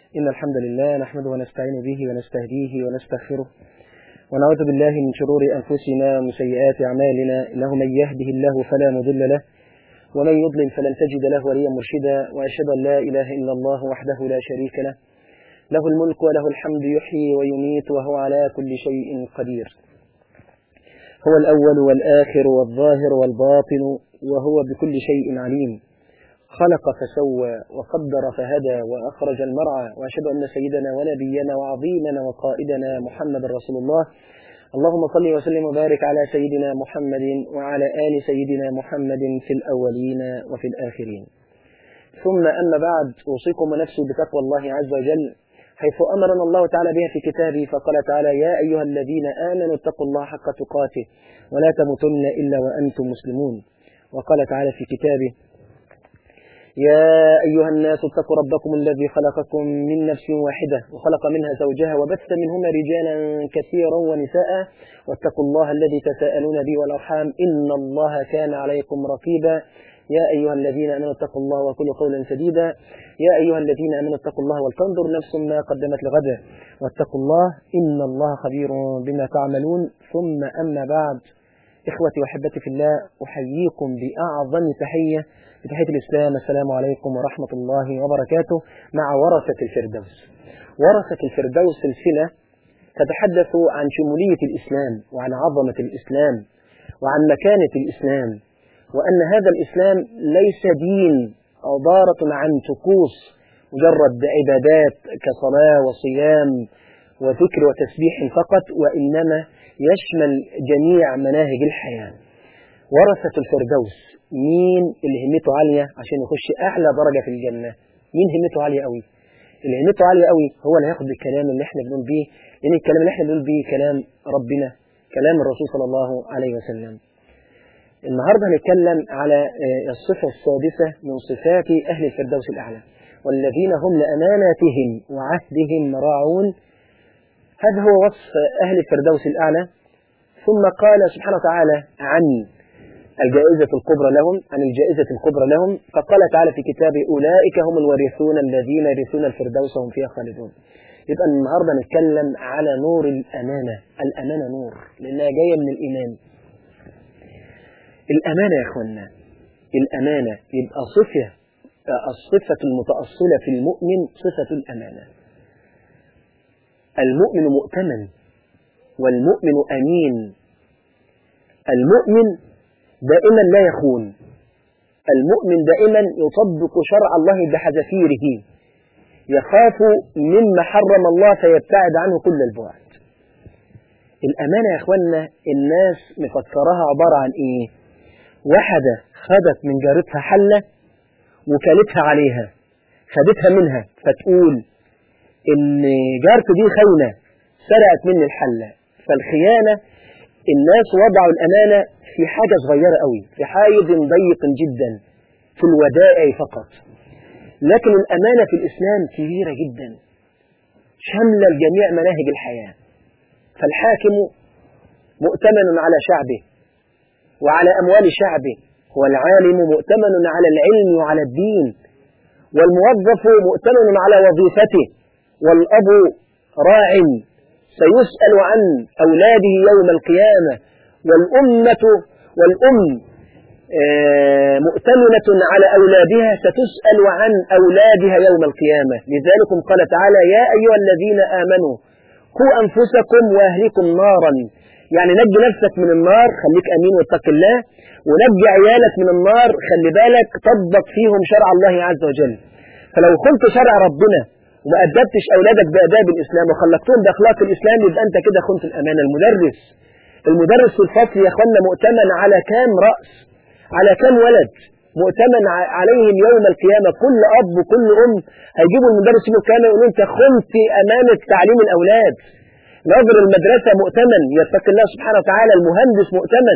إن الحمد لله نحمده ونستعين به ونستهديه ونستغفره ونعوذ بالله من شرور أنفسنا ومن سيئات أعمالنا إنه من يهده الله فلا مضل له ومن يضلل فلن تجد له وليا مرشدا وأشهد أن لا إله إلا الله وحده لا شريك له له الملك وله الحمد يحيي ويميت وهو على كل شيء قدير هو الأول والآخر والظاهر والباطن وهو بكل شيء عليم خلق فسوى وقدر فهدى وأخرج المرعى وأشهد أن سيدنا ونبينا وعظيمنا وقائدنا محمد رسول الله اللهم صل وسلم وبارك على سيدنا محمد وعلى آل سيدنا محمد في الأولين وفي الآخرين ثم أما بعد أوصيكم ونفسي بتقوى الله عز وجل حيث أمرنا الله تعالى بها في كتابه فقال تعالى يا أيها الذين آمنوا اتقوا الله حق تقاته ولا تموتن إلا وأنتم مسلمون وقال تعالى في كتابه يا أيها الناس اتقوا ربكم الذي خلقكم من نفس واحدة وخلق منها زوجها وبث منهما رجالا كثيرا ونساء واتقوا الله الذي تساءلون به والأرحام إن الله كان عليكم رقيبا يا أيها الذين آمنوا اتقوا الله وقولوا قولا سديدا يا أيها الذين آمنوا اتقوا الله ولتنظر نفس ما قدمت لغدا واتقوا الله إن الله خبير بما تعملون ثم أما بعد إخوتي وأحبتي في الله أحييكم بأعظم تحية بتحية الإسلام السلام عليكم ورحمة الله وبركاته مع ورثة الفردوس ورثة الفردوس سلسلة تتحدث عن شمولية الإسلام وعن عظمة الإسلام وعن مكانة الإسلام وأن هذا الإسلام ليس دين عبارة عن طقوس مجرد عبادات كصلاة وصيام وذكر وتسبيح فقط وإنما يشمل جميع مناهج الحياة ورثة الفردوس مين اللي همته عالية عشان يخش أعلى درجة في الجنة مين همته عالية قوي اللي همته عالية قوي هو اللي هياخد الكلام اللي احنا بنقول بيه لأن الكلام اللي احنا بنقول بيه كلام ربنا كلام الرسول صلى الله عليه وسلم النهاردة هنتكلم على الصفة السادسة من صفات أهل الفردوس الأعلى والذين هم لأماناتهم وعهدهم راعون هذا هو وصف أهل الفردوس الأعلى ثم قال سبحانه وتعالى عن الجائزة الكبرى لهم عن الجائزة الكبرى لهم فقال تعالى في كتابه أولئك هم الوارثون الذين يرثون الفردوس وهم فيها خالدون يبقى النهاردة نتكلم على نور الأمانة الأمانة نور لأنها جاية من الإيمان الأمانة يا أخوانا الأمانة يبقى صفة الصفة المتأصلة في المؤمن صفة الأمانة المؤمن مؤتمن والمؤمن أمين المؤمن دائما لا يخون المؤمن دائما يطبق شرع الله بحذافيره يخاف مما حرم الله فيبتعد عنه كل البعد الأمانة يا أخوانا الناس مفكرها عبارة عن إيه واحدة خدت من جارتها حلة وكالتها عليها خدتها منها فتقول إن جارته دي خاينة سرقت مني الحلة فالخيانة الناس وضعوا الأمانة في حاجة صغيرة قوي في حيز ضيق جدا في الودائع فقط لكن الأمانة في الإسلام كبيرة جدا شاملة لجميع مناهج الحياة فالحاكم مؤتمن على شعبه وعلى أموال شعبه والعالم مؤتمن على العلم وعلى الدين والموظف مؤتمن على وظيفته والأب راع سيسأل عن أولاده يوم القيامة والأمة والأم مؤتمنة على أولادها ستسأل عن أولادها يوم القيامة لذلك قال تعالى يا أيها الذين آمنوا قوا أنفسكم وأهلكم نارا يعني نجي نفسك من النار خليك أمين واتق الله ونجي عيالك من النار خلي بالك طبق فيهم شرع الله عز وجل فلو خلت شرع ربنا وما أدبتش أولادك بأداب الإسلام وخلقتهم بأخلاق الإسلام يبقى أنت كده خنت الأمانة المدرس المدرس في الفصل يا أخوانا مؤتمن على كام رأس على كام ولد مؤتمن عليهم يوم القيامة كل أب وكل أم هيجيبوا المدرس يوم القيامة يقولوا أنت خنت أمانة تعليم الأولاد ناظر المدرسة مؤتمن يتقي الله سبحانه وتعالى المهندس مؤتمن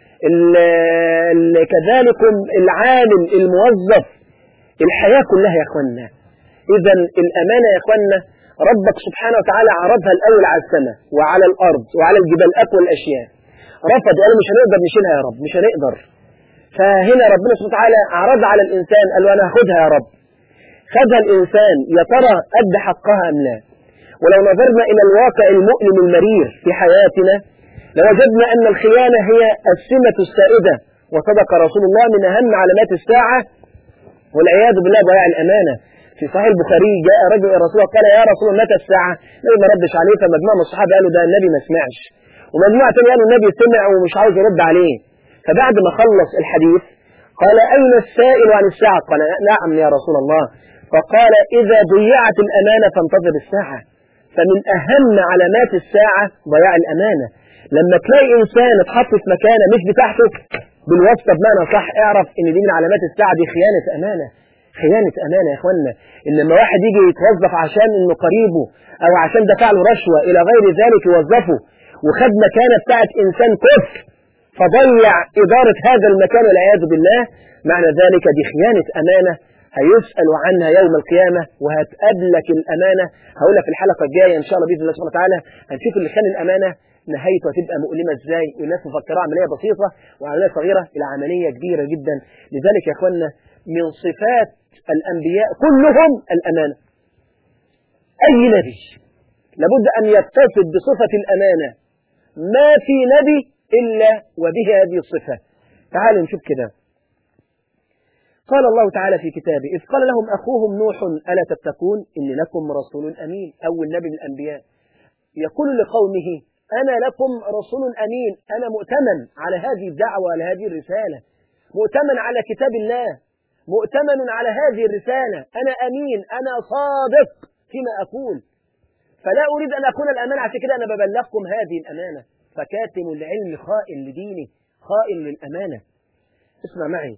كذلك العامل الموظف الحياة كلها يا أخوانا إذا الأمانة يا أخوانا ربك سبحانه وتعالى عرضها الأول على السماء وعلى الأرض وعلى الجبال أقوى الأشياء رفض قال مش هنقدر نشيلها يا رب مش هنقدر فهنا ربنا سبحانه وتعالى عرض على الإنسان قال له أنا هاخدها يا رب خدها الإنسان يا ترى أدى حقها أم لا ولو نظرنا إلى الواقع المؤلم المرير في حياتنا لوجدنا أن الخيانة هي السمة السائدة وصدق رسول الله من أهم علامات الساعة والعياذ بالله ضياع الأمانة في صحيح البخاري جاء رجل إلى رسول الله قال يا رسول الله متى الساعة؟ النبي ما ردش عليه فمجموعة من الصحابة قالوا ده النبي ما سمعش ومجموعة تانية قالوا النبي سمع ومش عاوز يرد عليه فبعد ما خلص الحديث قال أين السائل عن الساعة؟ قال نعم يا رسول الله فقال إذا ضيعت الأمانة فانتظر الساعة فمن أهم علامات الساعة ضياع الأمانة لما تلاقي إنسان اتحط في مكانة مش بتاعته بالواسطة بمعنى صح اعرف إن دي من علامات الساعة دي خيانة أمانة خيانة أمانة يا إخوانا إن لما واحد يجي يتوظف عشان إنه قريبه أو عشان دفع له رشوة إلى غير ذلك يوظفه وخد مكانة بتاعت إنسان كفر فضيع إدارة هذا المكان والعياذ بالله معنى ذلك دي خيانة أمانة هيسأل عنها يوم القيامة وهتقابلك الأمانة هقول لك في الحلقة الجاية إن شاء الله بإذن الله سبحانه وتعالى هنشوف اللي خان الأمانة نهايته هتبقى مؤلمة ازاي والناس مفكرة عملية بسيطة وعملية صغيرة إلى عملية كبيرة جدا لذلك يا إخوانا من صفات الأنبياء كلهم الأمانة أي نبي لابد أن يتصف بصفة الأمانة ما في نبي إلا وبه هذه الصفة تعالوا نشوف كده قال الله تعالى في كتابه إذ قال لهم أخوهم نوح ألا تتقون إن لكم رسول أمين أول نبي من الأنبياء يقول لقومه أنا لكم رسول أمين أنا مؤتمن على هذه الدعوة وعلى هذه الرسالة مؤتمن على كتاب الله مؤتمن على هذه الرسالة أنا أمين أنا صادق فيما أقول فلا أريد أن أكون الأمانة عشان كده أنا ببلغكم هذه الأمانة فكاتم العلم خائن لدينه خائن للأمانة اسمع معي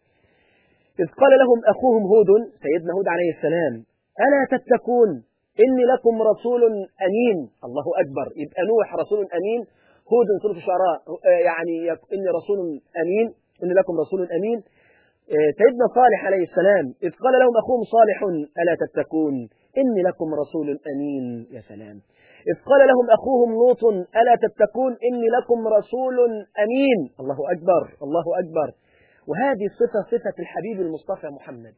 إذ قال لهم أخوهم هود سيدنا هود عليه السلام ألا تتقون إني لكم رسول أمين الله أكبر يبقى نوح رسول أمين هود سورة الشعراء يعني إني رسول أمين إني لكم رسول أمين سيدنا صالح عليه السلام إذ قال لهم أخوهم صالح ألا تتقون إني لكم رسول أمين يا سلام إذ قال لهم أخوهم لوط ألا تتقون إني لكم رسول أمين الله أكبر الله أكبر وهذه الصفة صفة الحبيب المصطفى محمد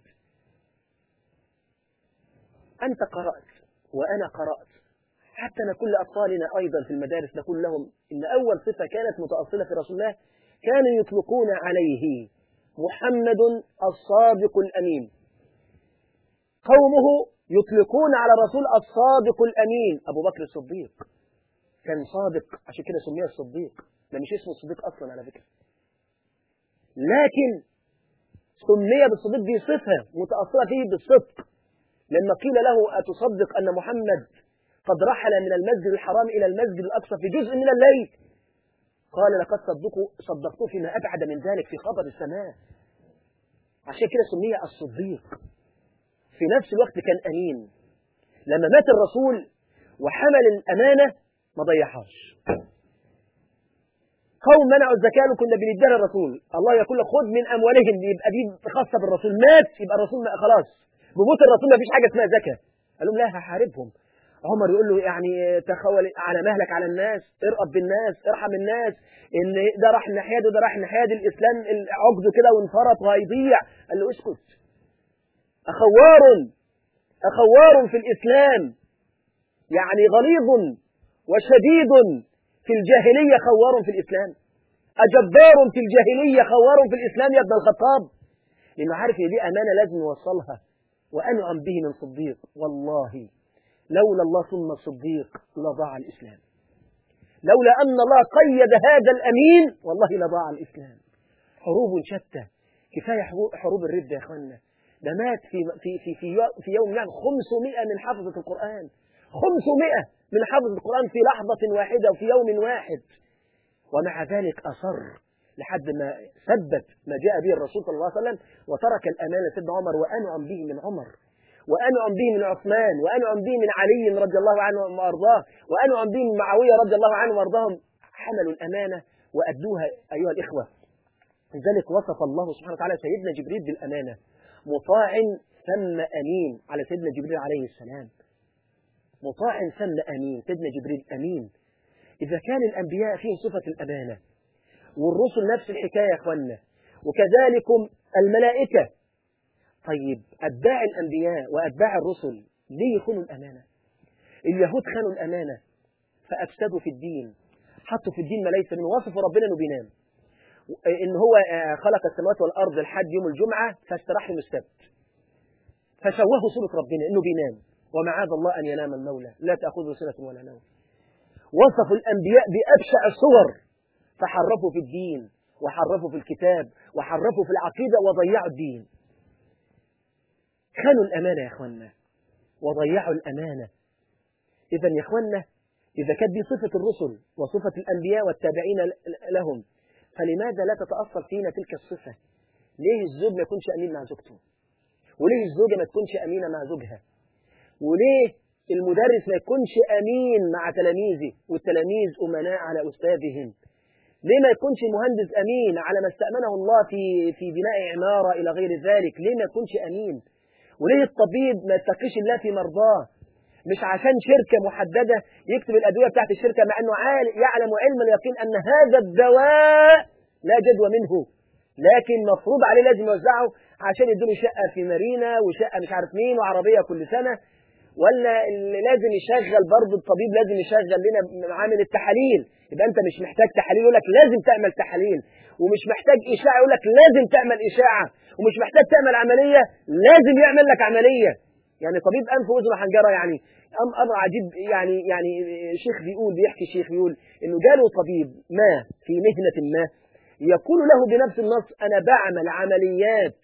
أنت قرأت وأنا قرأت حتى نقول لأطفالنا أيضا في المدارس نقول لهم إن أول صفة كانت متأصلة في رسول الله كانوا يطلقون عليه محمد الصادق الأمين قومه يطلقون على الرسول الصادق الأمين أبو بكر الصديق كان صادق عشان كده سميه الصديق ده مش اسمه الصديق أصلا على فكرة لكن سمي بالصديق دي صفة متأصلة فيه بالصدق لما قيل له أتصدق أن محمد قد رحل من المسجد الحرام إلى المسجد الأقصى في جزء من الليل قال لقد صدقوا صدقته فيما أبعد من ذلك في خبر السماء عشان كده سمي الصديق في نفس الوقت كان أمين لما مات الرسول وحمل الأمانة ما ضيعهاش قوم منعوا الزكاة كنا بنديها للرسول الله يقول لك خذ من أموالهم يبقى دي خاصة بالرسول مات يبقى الرسول ما خلاص بموت الرسول ما فيش حاجة اسمها زكاة قال لهم لا هحاربهم عمر يقول له يعني تخول على مهلك على الناس ارقب بالناس ارحم الناس ان ده راح الناحيه وده راح الناحيه الاسلام عقده كده وانفرط وهيضيع قال له اسكت اخوار اخوار في الاسلام يعني غليظ وشديد في الجاهليه خوار في الاسلام اجبار في الجاهليه خوار في الاسلام يا ابن الخطاب لانه عارف ان دي امانه لازم يوصلها وانعم به من صديق والله لولا الله ثم الصديق لضاع الإسلام لولا أن الله قيد هذا الأمين والله لضاع الإسلام حروب شتى كفاية حروب الردة يا أخوانا ده مات في, في, في, في, في يوم يعني 500 من حفظة القرآن 500 من حفظة القرآن في لحظة واحدة وفي يوم واحد ومع ذلك أصر لحد ما ثبت ما جاء به الرسول صلى الله عليه وسلم وترك الأمانة سيدنا عمر وأنعم به من عمر وأنعم به من عثمان وأنعم به من علي رضي الله عنه وأرضاه وأنعم به من معاوية رضي الله عنه وأرضاهم حملوا الأمانة وأدوها أيها الإخوة لذلك وصف الله سبحانه وتعالى سيدنا جبريل بالأمانة مطاع ثم أمين على سيدنا جبريل عليه السلام مطاع ثم أمين سيدنا جبريل أمين إذا كان الأنبياء فيهم صفة الأمانة والرسل نفس الحكاية يا أخوانا وكذلك الملائكة طيب أتباع الأنبياء وأتباع الرسل ليه يخونوا الأمانة اليهود خانوا الأمانة فأفسدوا في الدين حطوا في الدين ما ليس منه وصفوا ربنا انه بينام ان هو خلق السماوات والارض لحد يوم الجمعه فاستراح يوم السبت فشوهوا صوره ربنا انه بينام ومعاذ الله ان ينام المولى لا تاخذه سنه ولا نوم وصفوا الانبياء بابشع الصور فحرفوا في الدين وحرفوا في الكتاب وحرفوا في العقيده وضيعوا الدين خانوا الامانه يا اخوانا وضيعوا الامانه اذا يا اخوانا إذا كانت دي صفة الرسل وصفة الأنبياء والتابعين لهم فلماذا لا تتأصل فينا تلك الصفة ليه الزوج ما يكونش أمين مع زوجته وليه الزوجة ما تكونش أمينة مع زوجها وليه المدرس ما يكونش أمين مع تلاميذه والتلاميذ أمناء على أستاذهم ليه ما يكونش المهندس أمين على ما استأمنه الله في في بناء عمارة إلى غير ذلك ليه ما يكونش أمين وليه الطبيب ما يتقيش الله في مرضاه مش عشان شركة محددة يكتب الأدوية بتاعت الشركة مع أنه يعلم علم اليقين أن هذا الدواء لا جدوى منه لكن مفروض عليه لازم يوزعه عشان يدوني شقة في مارينا وشقة مش عارف مين وعربية كل سنة ولا اللي لازم يشغل برضه الطبيب لازم يشغل لنا عامل التحاليل يبقى انت مش محتاج تحاليل يقول لك لازم تعمل تحاليل ومش محتاج اشاعه يقول لك لازم تعمل اشاعه ومش محتاج تعمل عمليه لازم يعمل لك عمليه يعني طبيب انف واذن وحنجره يعني امر عجيب يعني يعني شيخ بيقول بيحكي شيخ بيقول انه جاله طبيب ما في مهنه ما يقول له بنفس النص انا بعمل عمليات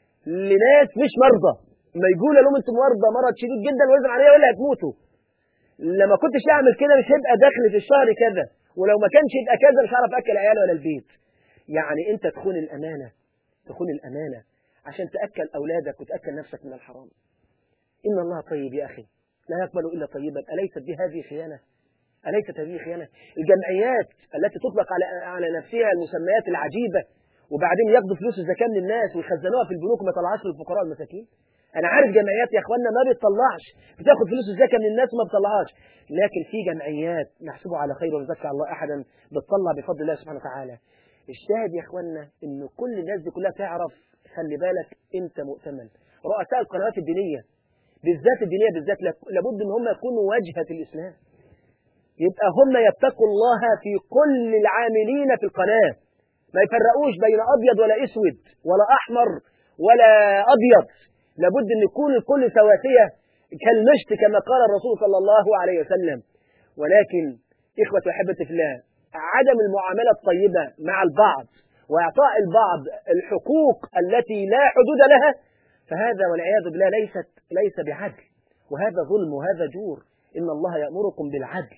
لناس مش مرضى ما يقول لهم انتم مرضى مرض شديد جدا ويزن عليا ولا هتموتوا لما كنتش اعمل كده مش هيبقى دخل في الشهر كذا ولو ما كانش يبقى كذا مش هعرف اكل عيالي ولا البيت يعني انت تخون الامانه تخون الامانه عشان تاكل اولادك وتاكل نفسك من الحرام ان الله طيب يا اخي لا يقبل الا طيبا اليست دي هذه خيانه اليست هذه خيانه الجمعيات التي تطلق على على نفسها المسميات العجيبه وبعدين ياخدوا فلوس الزكاه من الناس ويخزنوها في البنوك ما يطلعهاش للفقراء والمساكين انا عارف جمعيات يا اخوانا ما بتطلعش بتاخد فلوس الزكاه من الناس وما بتطلعهاش لكن في جمعيات نحسبه على خير ونزكى الله احدا بتطلع بفضل الله سبحانه وتعالى الشاهد يا اخوانا ان كل الناس دي كلها تعرف خلي بالك انت مؤتمن رؤساء القنوات الدينيه بالذات الدينيه بالذات لابد ان هم يكونوا واجهه الاسلام يبقى هم يتقوا الله في كل العاملين في القناه ما يفرقوش بين ابيض ولا اسود ولا احمر ولا ابيض لابد ان يكون الكل سواسيه كالمشط كما قال الرسول صلى الله عليه وسلم ولكن اخوه احبتي في الله عدم المعامله الطيبه مع البعض واعطاء البعض الحقوق التي لا حدود لها فهذا والعياذ بالله ليست ليس بعدل وهذا ظلم وهذا جور ان الله يامركم بالعدل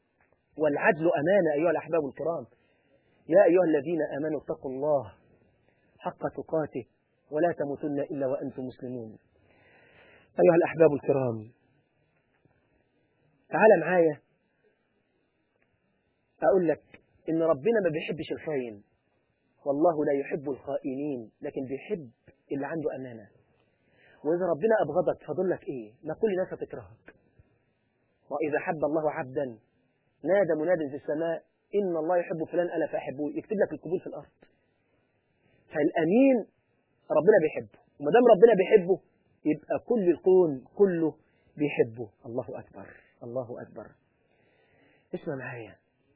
والعدل امانه ايها الاحباب الكرام يا ايها الذين امنوا اتقوا الله حق تقاته ولا تموتن إلا وأنتم مسلمون أيها الأحباب الكرام تعال معايا أقول لك إن ربنا ما بيحبش الخاين والله لا يحب الخائنين لكن بيحب اللي عنده أمانة وإذا ربنا أبغضك فضل لك إيه ما كل الناس هتكرهك وإذا حب الله عبدا نادى مناد في السماء إن الله يحب فلان ألا فأحبوه يكتب لك القبول في الأرض فالأمين ربنا بيحبه وما دام ربنا بيحبه يبقى كل الكون كله بيحبه الله اكبر الله اكبر اسمع معايا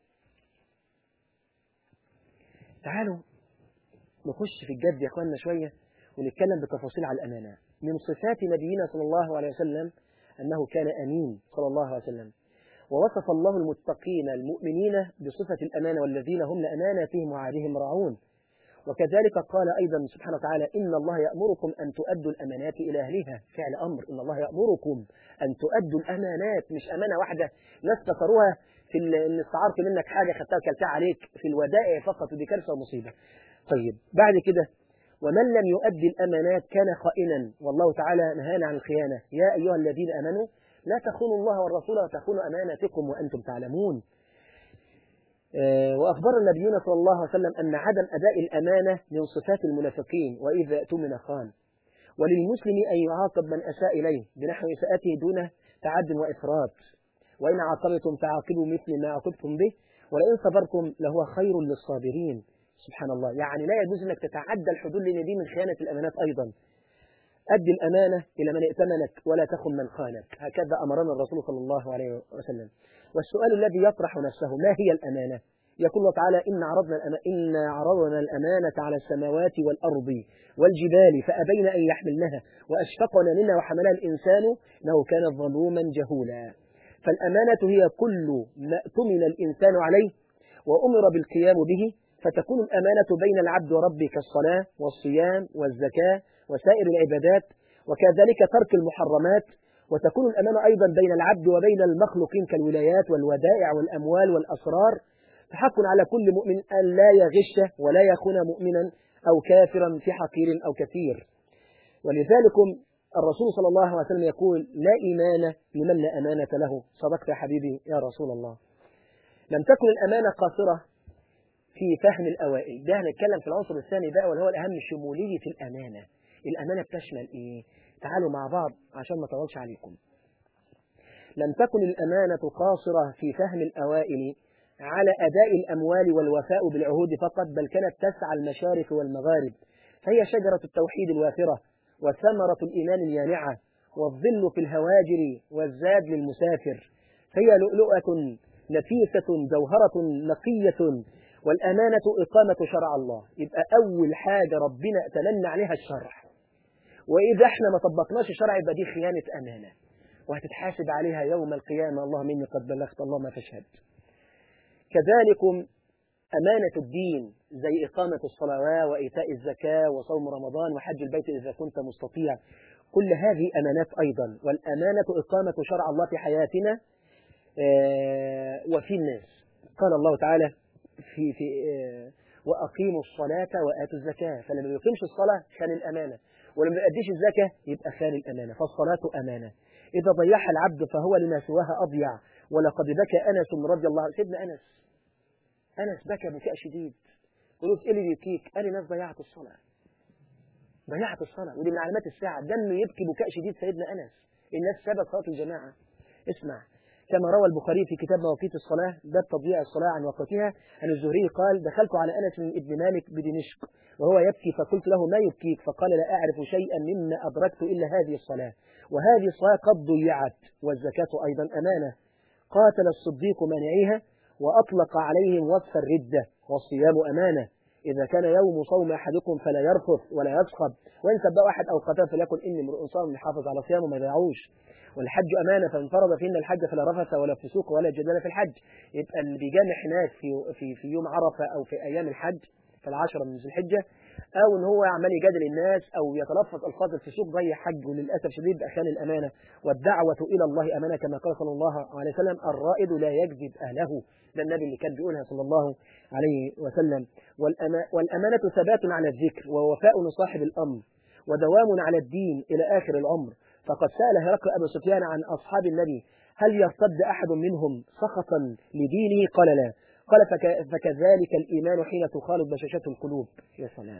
تعالوا نخش في الجد يا اخواننا شويه ونتكلم بتفاصيل على الامانه من صفات نبينا صلى الله عليه وسلم انه كان امين صلى الله عليه وسلم ووصف الله المتقين المؤمنين بصفه الامانه والذين هم لاماناتهم وعهدهم راعون وكذلك قال أيضا سبحانه وتعالى إن الله يأمركم أن تؤدوا الأمانات إلى أهلها فعل أمر إن الله يأمركم أن تؤدوا الأمانات مش أمانة واحدة ناس فكروها في إن استعرت منك حاجة خدتها وكلتها عليك في الودائع فقط ودي كارثة ومصيبة طيب بعد كده ومن لم يؤدي الأمانات كان خائنا والله تعالى نهانا عن الخيانة يا أيها الذين آمنوا لا تخونوا الله والرسول وتخونوا أماناتكم وأنتم تعلمون وأخبر النبيون صلى الله عليه وسلم أن عدم أداء الأمانة من صفات المنافقين وإذا اؤتمن خان وللمسلم أن يعاقب من أساء إليه بنحو إساءته دون تعد وإفراط وإن عاقبتم فعاقبوا مثل ما عاقبتم به ولئن صبرتم لهو خير للصابرين سبحان الله يعني لا يجوز أنك تتعدى الحدود لأن دي من خيانة الأمانات أيضا أدي الأمانة إلى من ائتمنك ولا تخن من خانك هكذا أمرنا الرسول صلى الله عليه وسلم والسؤال الذي يطرح نفسه ما هي الأمانة يقول الله تعالى إن عرضنا الأما... إن عرضنا الأمانة على السماوات والأرض والجبال فأبين أن يحملنها وأشفقنا منها وحملها الإنسان إنه كان ظلوما جهولا فالأمانة هي كل ما اؤتمن الإنسان عليه وأمر بالقيام به فتكون الأمانة بين العبد وربه كالصلاة والصيام والزكاة وسائر العبادات وكذلك ترك المحرمات وتكون الأمانة أيضا بين العبد وبين المخلوقين كالولايات والودائع والأموال والأسرار فحق على كل مؤمن أن لا يغش ولا يخون مؤمنا أو كافرا في حقير أو كثير ولذلك الرسول صلى الله عليه وسلم يقول لا إيمان لمن لا أمانة له صدقت يا حبيبي يا رسول الله لم تكن الأمانة قاصرة في فهم الأوائل ده هنتكلم في العنصر الثاني بقى واللي هو الأهم شمولية الأمانة الأمانة بتشمل إيه تعالوا مع بعض عشان ما طولش عليكم لم تكن الأمانة قاصرة في فهم الأوائل على أداء الأموال والوفاء بالعهود فقط بل كانت تسعى المشارق والمغارب فهي شجرة التوحيد الوافرة وثمرة الإيمان اليانعة والظل في الهواجر والزاد للمسافر فهي لؤلؤة نفيسة جوهرة نقية والأمانة إقامة شرع الله يبقى أول حاجة ربنا أتمنى عليها الشرع وإذا احنا ما طبقناش الشرع يبقى دي خيانة أمانة وهتتحاسب عليها يوم القيامة اللهم إني قد بلغت اللهم فاشهد كذلك أمانة الدين زي إقامة الصلوات وإيتاء الزكاة وصوم رمضان وحج البيت إذا كنت مستطيع كل هذه أمانات أيضا والأمانة إقامة شرع الله في حياتنا وفي الناس قال الله تعالى في في وأقيموا الصلاة وآتوا الزكاة فلما يقيمش الصلاة خان الأمانة ولما يؤديش الزكاة يبقى خان الأمانة فالصلاة أمانة إذا ضيعها العبد فهو لما سواها أضيع ولقد بكى أنس رضي الله عنه سيدنا أنس أنس بكى بكاء شديد قلت إيه اللي بيبكيك قال لي ناس ضيعت الصلاة ضيعت الصلاة ودي من علامات الساعة دم يبكي بكاء شديد سيدنا أنس الناس سابت صلاة الجماعة اسمع كما روى البخاري في كتاب مواقيت الصلاة باب تضييع الصلاة عن وقتها عن الزهري قال دخلت على أنس بن مالك بدمشق وهو يبكي فقلت له ما يبكيك فقال لا أعرف شيئا مما أدركت إلا هذه الصلاة وهذه الصلاة قد ضيعت والزكاة أيضا أمانة قاتل الصديق مانعيها وأطلق عليهم وصف الردة والصيام أمانة إذا كان يوم صوم أحدكم فلا يرفث ولا يصخب وإن سبأ واحد أو قتل فليقل إني امرؤ صائم يحافظ على صيامه ما يضيعوش والحج أمانة فإن فرض فينا الحج فلا رفث ولا فسوق ولا جدال في الحج يبقى اللي بيجامع هناك في في في يوم عرفة أو في أيام الحج في العشرة من ذي الحجة أو إن هو عمال يجادل الناس أو يتلفظ ألفاظ الفسوق زي حج وللأسف شديد أخان الأمانة والدعوة إلى الله أمانة كما قال صلى الله عليه وسلم الرائد لا يكذب أهله ده النبي اللي كان بيقولها صلى الله عليه وسلم والأمانة ثبات على الذكر ووفاء لصاحب الأمر ودوام على الدين إلى آخر العمر فقد سأل هرقل أبو سفيان عن أصحاب النبي هل يرتد أحد منهم سخطا لدينه قال لا قال فك فكذلك الإيمان حين تخالط بشاشة القلوب يا سلام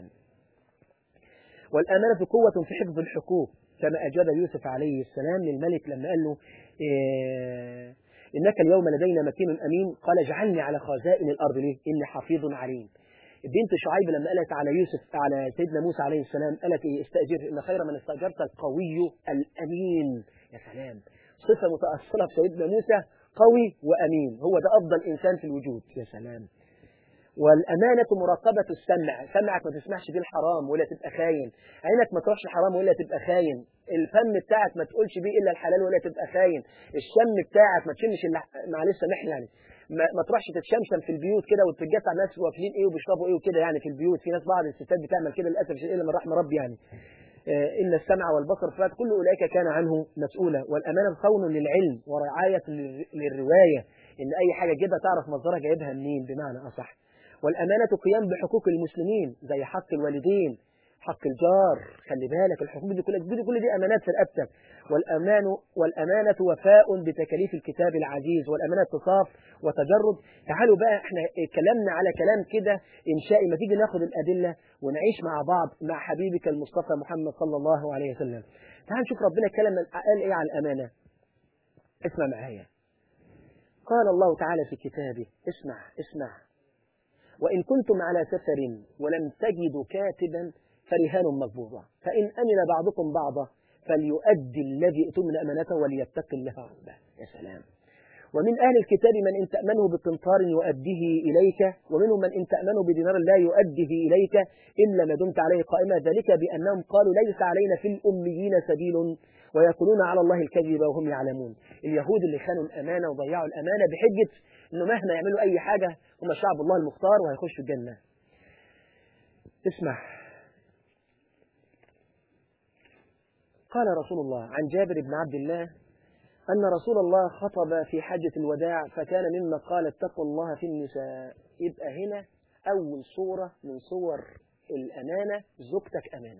والأمانة قوة في حفظ الحقوق كما أجاب يوسف عليه السلام للملك لما قال له إيه إنك اليوم لدينا مكين أمين قال اجعلني على خزائن الأرض ليه إني حفيظ عليم بنت شعيب لما قالت على يوسف على سيدنا موسى عليه السلام قالت إيه استأجر إن خير من استأجرت القوي الأمين يا سلام صفة متأصلة في سيدنا موسى قوي وأمين هو ده أفضل إنسان في الوجود يا سلام والأمانة مراقبة السمع سمعك ما تسمعش فيه الحرام ولا تبقى خاين عينك ما تروحش الحرام ولا تبقى خاين الفم بتاعك ما تقولش بيه إلا الحلال ولا تبقى خاين الشم بتاعك ما تشمش إلا معلش سامحني يعني ما, ما تروحش تتشمشم في البيوت كده وتتجسع ناس واكلين ايه وبيشربوا ايه وكده يعني في البيوت في ناس بعض الستات بتعمل كده للاسف شيء الا من رحم ربي يعني إن السمع والبصر فات كل أولئك كان عنه مسؤولا والأمانة خون للعلم ورعاية للرواية إن أي حاجة جدا تعرف مصدرها جايبها منين بمعنى أصح والأمانة قيام بحقوق المسلمين زي حق الوالدين حق الجار خلي بالك الحقوق دي كلها دي كل دي أمانات في رقبتك والأمان والأمانة وفاء بتكاليف الكتاب العزيز والأمانة تصاف وتجرد تعالوا بقى احنا اتكلمنا على كلام كده إنشائي ما تيجي ناخد الأدلة ونعيش مع بعض مع حبيبك المصطفى محمد صلى الله عليه وسلم تعال نشوف ربنا اتكلم قال ايه على الأمانة اسمع معايا قال الله تعالى في كتابه اسمع اسمع وإن كنتم على سفر ولم تجدوا كاتبا فرهان مقبوضة فإن أمن بعضكم بعضا فليؤدي الذي اؤتمن أمانته وليتق الله ربه يا سلام ومن أهل الكتاب من إن تأمنه بقنطار يؤديه إليك ومنهم من إن تأمنه بدينار لا يؤديه إليك إلا ما دمت عليه قائما ذلك بأنهم قالوا ليس علينا في الأميين سبيل ويقولون على الله الكذب وهم يعلمون اليهود اللي خانوا الأمانة وضيعوا الأمانة بحجة إنه مهما يعملوا أي حاجة هم شعب الله المختار وهيخشوا الجنة اسمع قال رسول الله عن جابر بن عبد الله أن رسول الله خطب في حجة الوداع فكان مما قال اتقوا الله في النساء يبقى هنا أول صورة من صور الأمانة زوجتك أمانة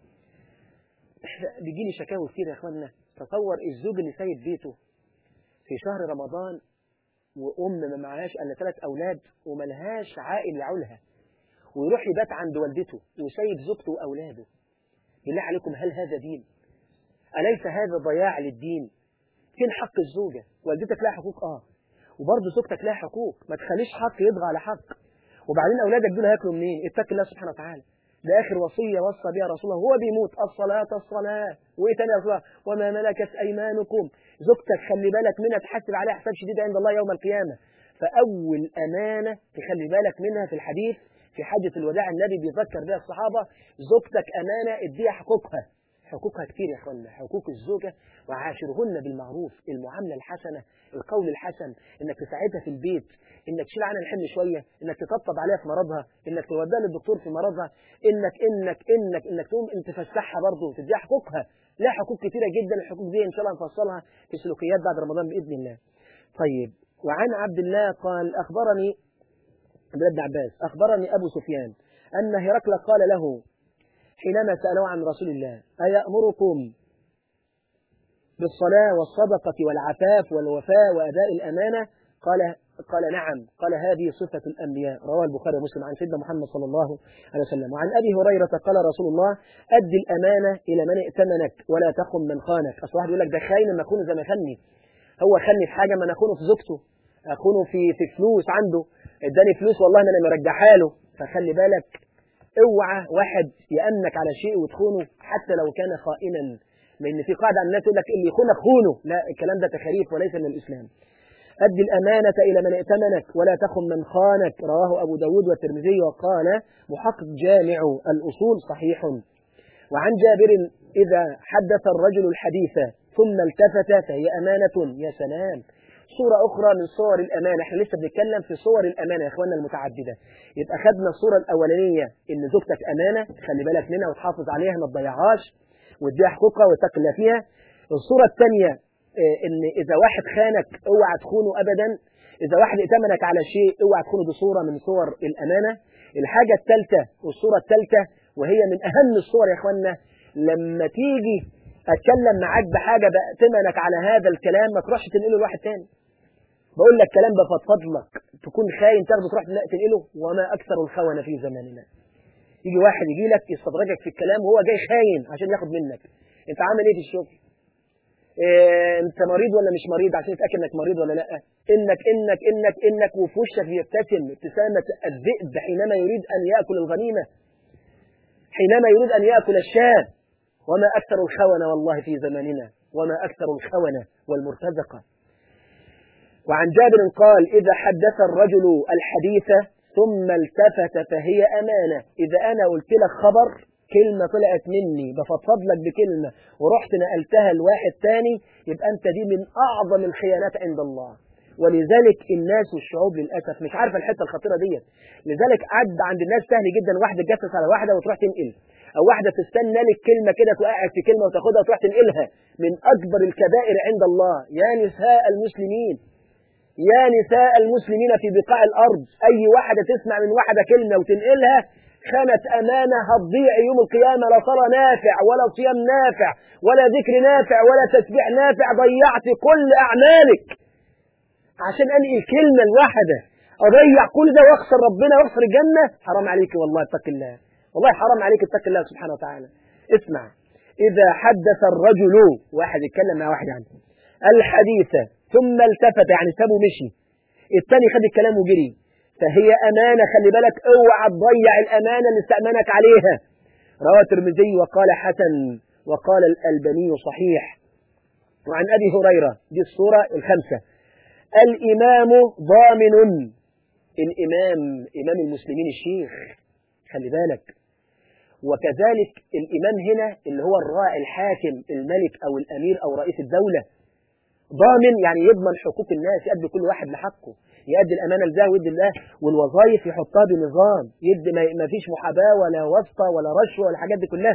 بيجي لي شكاوي كتير يا اخوانا تصور الزوج اللي سايب بيته في شهر رمضان وام ما معهاش الا ثلاث اولاد وملهاش عائل يعولها ويروح يبات عند والدته وسايب زوجته واولاده بالله عليكم هل هذا دين اليس هذا ضياع للدين فين حق الزوجه والدتك لها حقوق اه وبرضه زوجتك لها حقوق ما تخليش حق يطغى على حق وبعدين اولادك دول هياكلوا منين اتق الله سبحانه وتعالى ده آخر وصية وصى بها رسول الله هو بيموت الصلاة الصلاة وإيه تاني يا رسول الله وما ملكت أيمانكم زوجتك خلي بالك منها تحسب عليها حساب شديد عند الله يوم القيامة فأول أمانة تخلي بالك منها في الحديث في حجة الوداع النبي بيذكر بها الصحابة زوجتك أمانة اديها حقوقها حقوقها كتير يا اخوانا حقوق الزوجة وعاشرهن بالمعروف المعاملة الحسنة القول الحسن انك تساعدها في البيت انك تشيل عنها الحمل شوية انك تطبطب عليها في مرضها انك توديها للدكتور في مرضها انك انك انك انك تقوم انت تفسحها برضه تديها حقوقها لها حقوق كتيرة جدا الحقوق دي ان شاء الله نفصلها في سلوكيات بعد رمضان باذن الله طيب وعن عبد الله قال اخبرني عبد الله بن عباس اخبرني ابو سفيان ان هرقل قال له حينما سألوا عن رسول الله أيأمركم بالصلاة والصدقة والعفاف والوفاء وأداء الأمانة قال قال نعم قال هذه صفة الأنبياء رواه البخاري ومسلم عن سيدنا محمد صلى الله عليه وسلم وعن أبي هريرة قال رسول الله أدي الأمانة إلى من ائتمنك ولا تخن من خانك أصل واحد يقول لك ده خاين ما أخونه زي ما خني هو خني في حاجة ما أنا أخونه في زوجته أخونه في في فلوس عنده اداني فلوس والله ما أنا مرجعها له فخلي بالك اوعى واحد يأمنك على شيء وتخونه حتى لو كان خائنا لأن في قاعدة عن الناس يقول لك اللي يخونك خونه لا الكلام ده تخريف وليس من الإسلام أدي الأمانة إلى من ائتمنك ولا تخن من خانك رواه أبو داود والترمذي وقال محقق جامع الأصول صحيح وعن جابر إذا حدث الرجل الحديث ثم التفت فهي أمانة يا سلام صورة أخرى من صور الأمانة احنا لسه بنتكلم في صور الأمانة يا إخواننا المتعددة يبقى خدنا الصورة الأولانية إن زوجتك أمانة خلي بالك منها وتحافظ عليها ما تضيعهاش واديها حقوقها وتقل فيها الصورة الثانية إن إذا واحد خانك اوعى تخونه أبدا إذا واحد ائتمنك على شيء اوعى تخونه بصورة من صور الأمانة الحاجة الثالثة والصورة الثالثة وهي من أهم الصور يا إخواننا لما تيجي أتكلم معاك بحاجة بأتمنك على هذا الكلام ما تروحش تنقله لواحد تاني بقول لك كلام بفضفض لك تكون خاين تاخده تروح تنقله وما أكثر الخونة في زماننا يجي واحد يجي لك يستدرجك في الكلام وهو جاي خاين عشان ياخد منك انت عامل ايه في الشغل إيه انت مريض ولا مش مريض عشان يتاكد انك مريض ولا لا انك انك انك انك وفي وشك يبتسم ابتسامه الذئب حينما يريد ان ياكل الغنيمه حينما يريد ان ياكل الشاه وما اكثر الخونه والله في زماننا وما اكثر الخونه والمرتزقه وعن جابر قال إذا حدث الرجل الحديث ثم التفت فهي أمانة إذا أنا قلت لك خبر كلمة طلعت مني بفضفض لك بكلمة ورحت نقلتها لواحد تاني يبقى أنت دي من أعظم الخيانات عند الله ولذلك الناس والشعوب للأسف مش عارفة الحتة الخطيرة ديت لذلك عد عند الناس سهل جدا واحدة تجسس على واحدة وتروح تنقل أو واحدة تستنى لك كلمة كده توقعك في كلمة وتاخدها وتروح تنقلها من أكبر الكبائر عند الله يا نساء المسلمين يا نساء المسلمين في بقاع الأرض أي واحدة تسمع من واحدة كلمة وتنقلها خانت أمانة هتضيع يوم القيامة لا صلاة نافع ولا صيام نافع ولا ذكر نافع ولا تسبيح نافع ضيعت كل أعمالك عشان أنقل الكلمة الواحدة أضيع كل ده وأخسر ربنا وأخسر الجنة حرام عليك والله اتق الله والله حرام عليك اتق الله سبحانه وتعالى اسمع إذا حدث الرجل واحد يتكلم مع واحد عنه الحديث ثم التفت يعني سابه مشي الثاني خد الكلام وجري فهي أمانة خلي بالك اوعى تضيع الأمانة اللي استأمنك عليها رواه الترمذي وقال حسن وقال الألباني صحيح وعن أبي هريرة دي الصورة الخمسة الإمام ضامن الإمام إمام المسلمين الشيخ خلي بالك وكذلك الإمام هنا اللي هو الراعي الحاكم الملك أو الأمير أو رئيس الدولة ضامن يعني يضمن حقوق الناس يأدي كل واحد لحقه يأدي الأمانة لده ويدي الله والوظائف يحطها بنظام يدي ما فيش محاباة ولا واسطة ولا رشوة ولا الحاجات دي كلها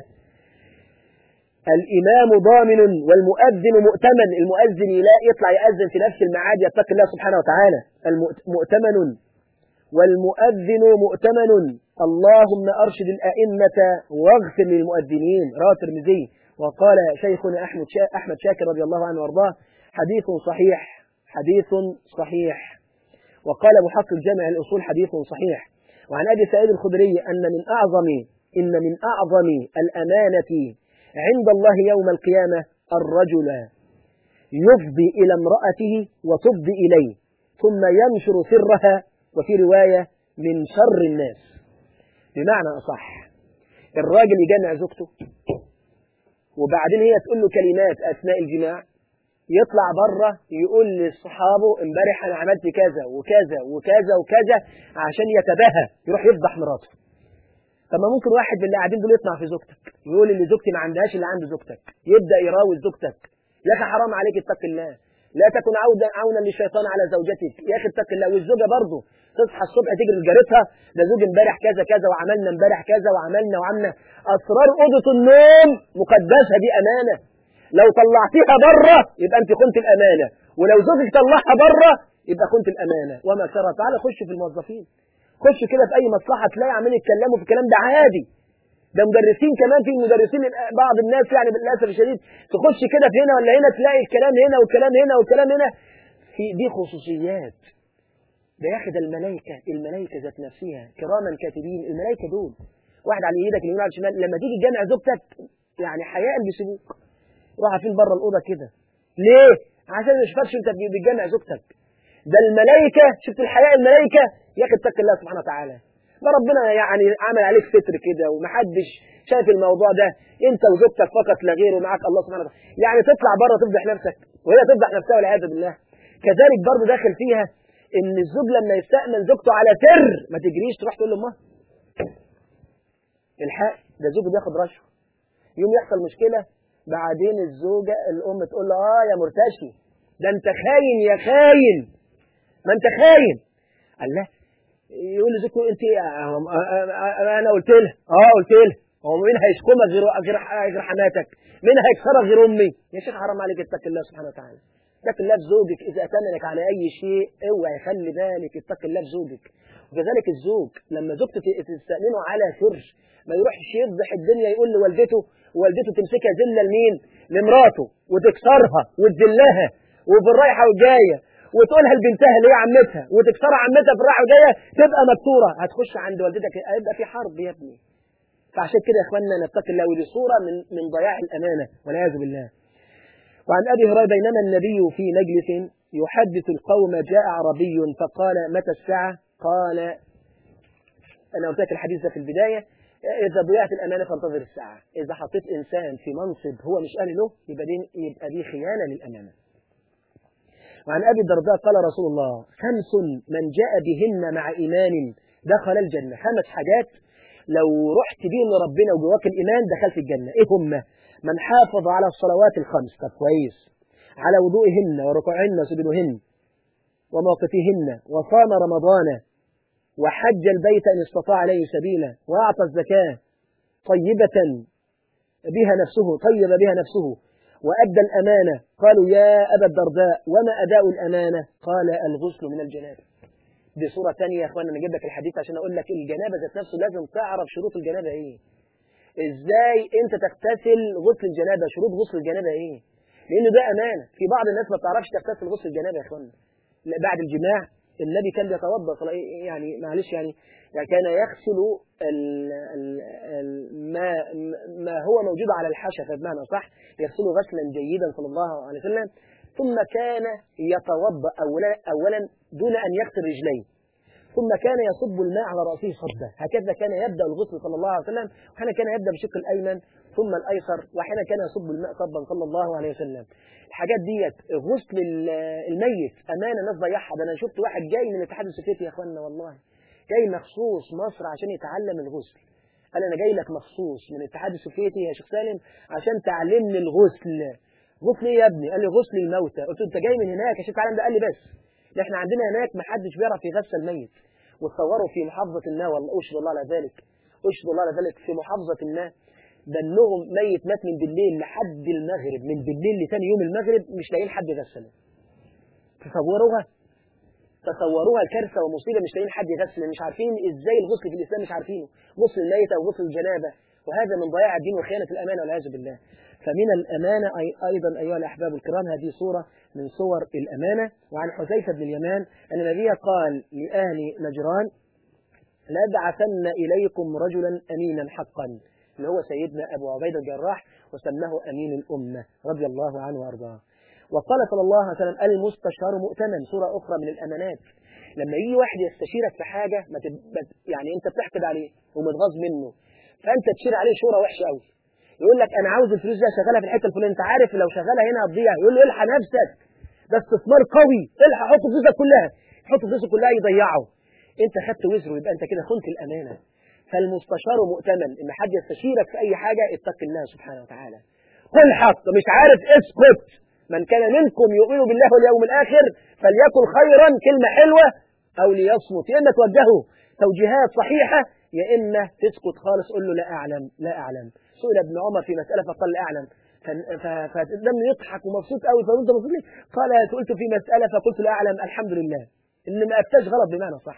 الإمام ضامن والمؤذن مؤتمن المؤذن لا يطلع يأذن في نفس الميعاد يتقي الله سبحانه وتعالى مؤتمن والمؤذن مؤتمن اللهم أرشد الأئمة واغفر للمؤذنين رواه الترمذي وقال شيخنا أحمد أحمد شاكر رضي الله عنه وارضاه حديث صحيح حديث صحيح وقال محقق جامع الأصول حديث صحيح وعن أبي سعيد الخدري أن من أعظم إن من أعظم الأمانة عند الله يوم القيامة الرجل يفضي إلى امرأته وتفضي إليه ثم ينشر سرها وفي رواية من شر الناس بمعنى أصح الراجل يجمع زوجته وبعدين هي تقول له كلمات أثناء الجماع يطلع بره يقول لاصحابه امبارح انا عملت كذا وكذا وكذا وكذا عشان يتباهى يروح يفضح مراته طب ما ممكن واحد من اللي قاعدين دول يطمع في زوجتك يقول اللي زوجتي ما عندهاش اللي عند زوجتك يبدا يراوي زوجتك يا اخي حرام عليك اتق الله لا تكن عودا عونا للشيطان على زوجتك يا اخي اتق الله والزوجه برضه تصحى الصبح تجري لجارتها ده زوج امبارح كذا كذا وعملنا امبارح كذا وعملنا وعملنا اسرار اوضه النوم مقدسه دي امانه لو طلعتيها بره يبقى انت خنت الامانه ولو زوجك طلعها بره يبقى خنت الامانه وما شرع تعالى خش في الموظفين خش كده في اي مصلحه تلاقي عمالين يتكلموا في الكلام ده عادي ده مدرسين كمان في مدرسين بعض الناس يعني بالاسف الشديد تخش كده في هنا ولا هنا تلاقي الكلام هنا والكلام هنا والكلام هنا في دي خصوصيات ده يا اخي ده الملائكه الملائكه ذات نفسها كراما كاتبين الملائكه دول واحد على ايدك اليمين على الشمال لما تيجي تجمع زوجتك يعني حياء بيسيبوك روح فين بره الاوضه كده ليه عشان ما يشوفكش انت بتجمع زوجتك ده الملائكه شفت الحياء الملائكه يا اخي اتق الله سبحانه وتعالى ده ربنا يعني عمل عليك ستر كده ومحدش شايف الموضوع ده انت وزوجتك فقط لا غير ومعاك الله سبحانه وتعالى يعني تطلع بره تفضح نفسك وهي تفضح نفسها والعياذ بالله كذلك برضه داخل فيها ان الزوج لما يستأمن زوجته على سر ما تجريش تروح تقول لامها الحق ده زوجه بياخد رشوه يوم يحصل مشكله بعدين الزوجه الام تقول له اه يا مرتشي ده انت خاين يا خاين ما انت خاين قال له يقول لزوجته انت انا قلت لها اه قلت لها هو مين هيشكمك غير غير غير حماتك؟ مين هيكسرك غير امي؟ يا شيخ حرام عليك اتق الله سبحانه وتعالى. اتق الله في زوجك اذا اتمنك على اي شيء اوعى خلي بالك اتق الله في زوجك. وكذلك الزوج لما زوجته تستأمنه على سر ما يروحش يفضح الدنيا يقول لوالدته ووالدته تمسكها ذله لمين؟ لمراته وتكسرها وتذلها وبالرايحه والجايه وتقولها لبنتها اللي هي عمتها وتكسرها عمتها في الرايحه والجايه تبقى مكسوره هتخش عند والدتك هيبقى في حرب يا ابني. فعشان كده يا اخواننا نتقي الله ودي صوره من من ضياع الامانه والعياذ بالله. وعن ابي هريره بينما النبي في مجلس يحدث القوم جاء عربي فقال متى الساعه؟ قال انا قلت لك الحديث ده في البدايه اذا ضيعت الامانه فانتظر الساعه، اذا حطيت انسان في منصب هو مش اهل له يبقى دي يبقى دي خيانه للامانه. وعن ابي الدرداء قال رسول الله خمس من جاء بهن مع ايمان دخل الجنه، خمس حاجات لو رحت بيهم لربنا وجواك الإيمان دخلت الجنة إيه هم من حافظ على الصلوات الخمس طب كويس على وضوئهن وركوعهن وسجودهن وموقفهن وصام رمضان وحج البيت إن استطاع عليه سبيلا وأعطى الزكاة طيبة بها نفسه طيب بها نفسه وأدى الأمانة قالوا يا أبا الدرداء وما أداء الأمانة قال الغسل من الجنابة دي صورة تانية يا اخوانا نجيب لك الحديث عشان اقول لك الجنابة ذات نفسه لازم تعرف شروط الجنابة ايه ازاي انت تغتسل غسل الجنابة شروط غسل الجنابة ايه لان ده امانة في بعض الناس ما بتعرفش تغتسل غسل الجنابة يا اخوانا بعد الجماع النبي كان بيتوضا يعني معلش يعني, يعني كان يغسل ال ال ال ما ما هو موجود على الحشفة بمعنى صح يغسله غسلا جيدا صلى الله عليه وسلم ثم كان يتوضا اولا اولا دون ان يغسل رجليه ثم كان يصب الماء على رأسه صبة هكذا كان يبدأ الغسل صلى الله عليه وسلم وحين كان يبدأ بالشق الأيمن ثم الأيسر وحين كان يصب الماء صبا صلى الله عليه وسلم الحاجات ديت غسل الميت أمانة ناس ضيعها ده أنا شفت واحد جاي من الاتحاد السوفيتي يا أخوانا والله جاي مخصوص مصر عشان يتعلم الغسل قال أنا جاي لك مخصوص من الاتحاد السوفيتي يا شيخ سالم عشان تعلمني الغسل غسل ايه يا ابني قال لي غسل الموتى قلت له انت جاي من هناك يا شيخ تعلم ده قال لي بس احنا عندنا هناك ما حدش بيعرف يغسل ميت وتصوروا في محافظة ما والله أشهد الله على ذلك أشهد الله على ذلك في محافظة ما بنهم ميت مات من بالليل لحد المغرب من بالليل لثاني يوم المغرب مش لاقيين حد يغسله تصوروها تصوروها الكارثة ومصيبة مش لاقيين حد يغسل مش عارفين ازاي الغسل في الإسلام مش عارفينه غسل الميت أو غسل الجنابة وهذا من ضياع الدين وخيانة الأمانة والعياذ بالله فمن الأمانة أي أيضا أيها الأحباب الكرام هذه صورة من صور الأمانة وعن حذيفة بن اليمان أن النبي قال لأهل نجران لأبعثن إليكم رجلا أمينا حقا اللي هو سيدنا أبو عبيدة الجراح وسماه أمين الأمة رضي الله عنه وأرضاه وقال صلى الله عليه وسلم المستشار مؤتمن صورة أخرى من الأمانات لما يجي واحد يستشيرك في حاجة ما تب... يعني أنت بتحقد عليه ومتغاظ منه فأنت تشير عليه شورى وحشة قوي يقول لك أنا عاوز الفلوس دي أشغلها في الحتة الفلانية أنت عارف لو شغالها هنا هتضيع يقول له الحق نفسك ده استثمار قوي الحق حط فلوسك كلها حط فلوسك كلها يضيعه أنت خدت وزره يبقى أنت كده خنت الأمانة فالمستشار مؤتمن إن حد يستشيرك في أي حاجة اتق الله سبحانه وتعالى قل حق مش عارف اسكت من كان منكم يؤمن بالله واليوم الآخر فليكن خيرا كلمة حلوة أو ليصمت يا إما توجهه توجيهات صحيحة يا إما تسكت خالص قول له لا أعلم لا أعلم سئل ابن عمر في مسألة فقال لا أعلم فلم يضحك ومبسوط قوي فقلت مبسوط ليه؟ قال سئلت في مسألة فقلت لا أعلم الحمد لله إن ما أفتاش غلط بمعنى صح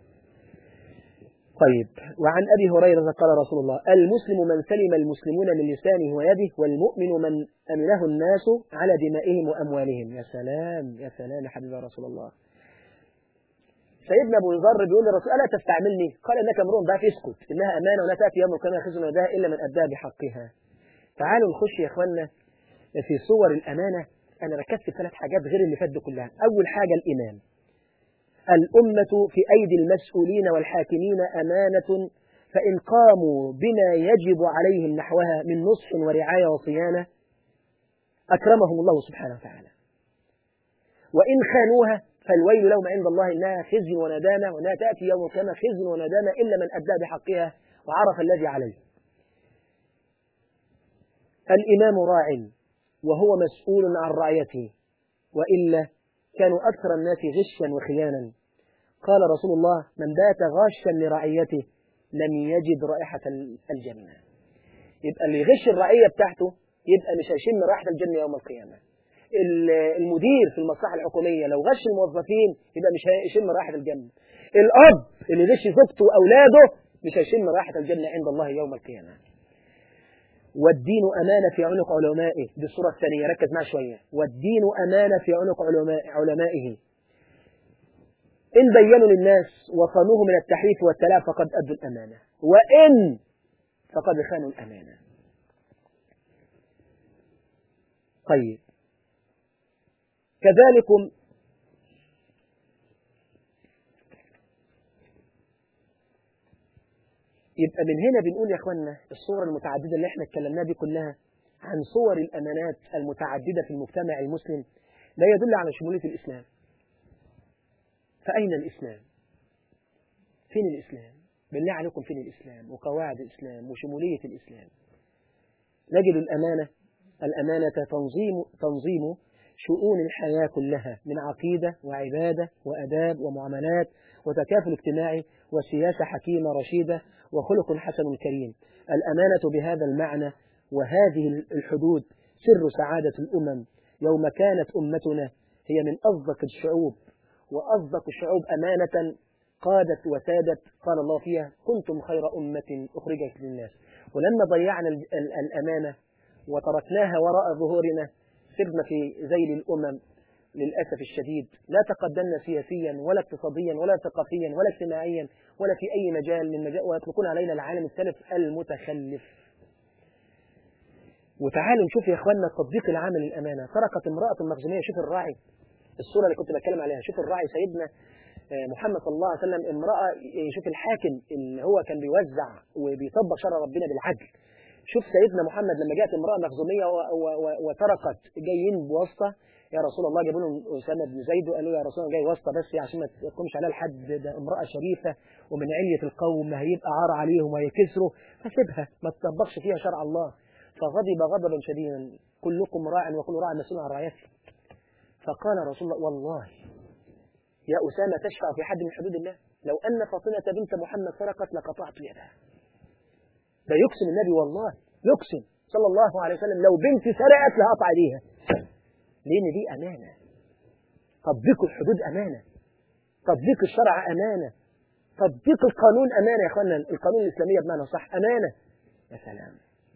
طيب وعن أبي هريرة قال رسول الله المسلم من سلم المسلمون من لسانه ويده والمؤمن من أمنه الناس على دمائهم وأموالهم يا سلام يا سلام يا حبيبي رسول الله سيدنا ابو ذر بيقول للرسول الا تستعملني قال انك امرؤ ضعيف اسكت انها امانه ولا تاتي يوم القيامه خزن يدها الا من اداها بحقها تعالوا نخش يا اخوانا في صور الامانه انا ركزت في ثلاث حاجات غير اللي فات كلها اول حاجه الايمان الامه في ايدي المسؤولين والحاكمين امانه فان قاموا بما يجب عليهم نحوها من نصح ورعايه وصيانه اكرمهم الله سبحانه وتعالى وان خانوها فالويل لهم عند الله إنها خزي وندامة وأنها تأتي يوم القيامة خزي وندامة إلا من أدى بحقها وعرف الذي عليه الإمام راع وهو مسؤول عن رعيته وإلا كانوا أكثر الناس غشا وخيانا قال رسول الله من بات غاشا لرعيته لم يجد رائحة الجنة يبقى اللي يغش الرعية بتاعته يبقى مش هيشم رائحة الجنة يوم القيامة المدير في المصلحة الحكومية لو غش الموظفين يبقى مش هيشم رائحة الجنة الأب اللي غش زوجته وأولاده مش هيشم رائحة الجنة عند الله يوم القيامة والدين أمانة في عنق علمائه دي الصورة الثانية ركز معي شوية والدين أمانة في عنق علماء علمائه إن بينوا للناس وصانوه من التحريف والتلاف فقد أدوا الأمانة وإن فقد خانوا الأمانة طيب كذلكم يبقى من هنا بنقول يا اخوانا الصور المتعددة اللي احنا اتكلمناها دي كلها عن صور الأمانات المتعددة في المجتمع المسلم لا يدل على شمولية الإسلام فأين الإسلام؟ فين الإسلام؟ بالله عليكم فين الإسلام وقواعد الإسلام وشمولية الإسلام نجد الأمانة الأمانة تنظيم تنظيم شؤون الحياة كلها من عقيدة وعبادة وأداب ومعاملات وتكافل اجتماعي وسياسة حكيمة رشيدة وخلق حسن كريم الأمانة بهذا المعنى وهذه الحدود سر سعادة الأمم يوم كانت أمتنا هي من أصدق الشعوب وأصدق الشعوب أمانة قادت وسادت قال الله فيها كنتم خير أمة أخرجت للناس ولما ضيعنا الأمانة وتركناها وراء ظهورنا سرنا في ذيل الأمم للأسف الشديد لا تقدمنا سياسيا ولا اقتصاديا ولا ثقافيا ولا اجتماعيا ولا في أي مجال من مجال ويطلقون علينا العالم السلف المتخلف وتعالوا نشوف يا اخواننا التطبيق العام للأمانة سرقت امرأة مخزومية شوف الراعي الصورة اللي كنت بتكلم عليها شوف الراعي سيدنا محمد صلى الله عليه وسلم امرأة شوف الحاكم اللي هو كان بيوزع وبيطبق شرع ربنا بالعدل شوف سيدنا محمد لما جاءت امرأة مخزومية وسرقت جايين بواسطة يا رسول الله جابوا له أسامة بن زيد وقالوا يا رسول الله جاي واسطة بس عشان ما تقومش عليها الحد ده امرأة شريفة ومن علية القوم هيبقى عار عليهم وهيكسروا فسيبها ما تطبقش فيها شرع الله فغضب غضبا شديدا كلكم راع وكل راع مسؤول عن رعيته فقال رسول الله والله يا أسامة تشفع في حد من حدود الله لو أن فاطمة بنت محمد سرقت لقطعت يدها ده يقسم النبي والله يقسم صلى الله عليه وسلم لو بنتي سرقت لهقطع ايديها لأن دي أمانة تطبيق الحدود أمانة تطبيق الشرع أمانة تطبيق القانون أمانة يا أخوانا القانون الإسلامية بمعنى صح أمانة يا سلام